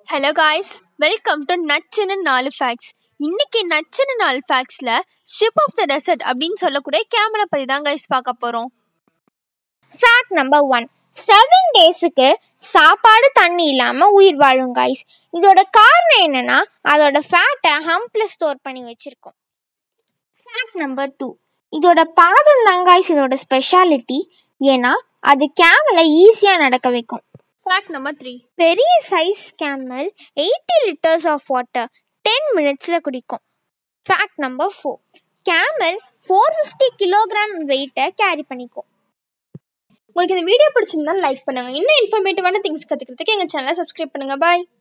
hello guys welcome to நச்சுன்னு நாலு facts இன்னைக்கு நச்சுன்னு நாலு ஃபேக்ட்ஸில் ஷிப் ஆஃப் த டெசர்ட் அப்படின்னு சொல்லக்கூடிய கேமரா பற்றி தான் கைஸ் பார்க்க போகிறோம் ஃபேக்ட் நம்பர் ஒன் செவன் டேஸுக்கு சாப்பாடு தண்ணி இல்லாமல் உயிர் வாழும் காய்ஸ் இதோட காரணம் என்னன்னா அதோட ஃபேட்டை ஹம்பில் ஸ்டோர் பண்ணி வச்சிருக்கோம் ஃபேக்ட் நம்பர் டூ இதோட பாதம் தான் காய்ஸ் இதோட ஸ்பெஷாலிட்டி ஏன்னா அது கேமலை ஈஸியாக நடக்க வைக்கும் ஃபேக்ட் நம்பர் த்ரீ பெரிய size camel eighty litres of water ten மினிட்ஸில் குடிக்கும் fact number four camel four fifty kilogram வெயிட்டை கேரி பண்ணிக்கும் உங்களுக்கு இந்த வீடியோ பிடிச்சிருந்தா லைக் பண்ணுங்கள் இன்னும் இன்ஃபர்மேட்டிவான திங்ஸ் கற்றுக்கிறதுக்கு எங்கள் சேனலை சப்ஸ்கிரைப் பண்ணுங்கள் பாய்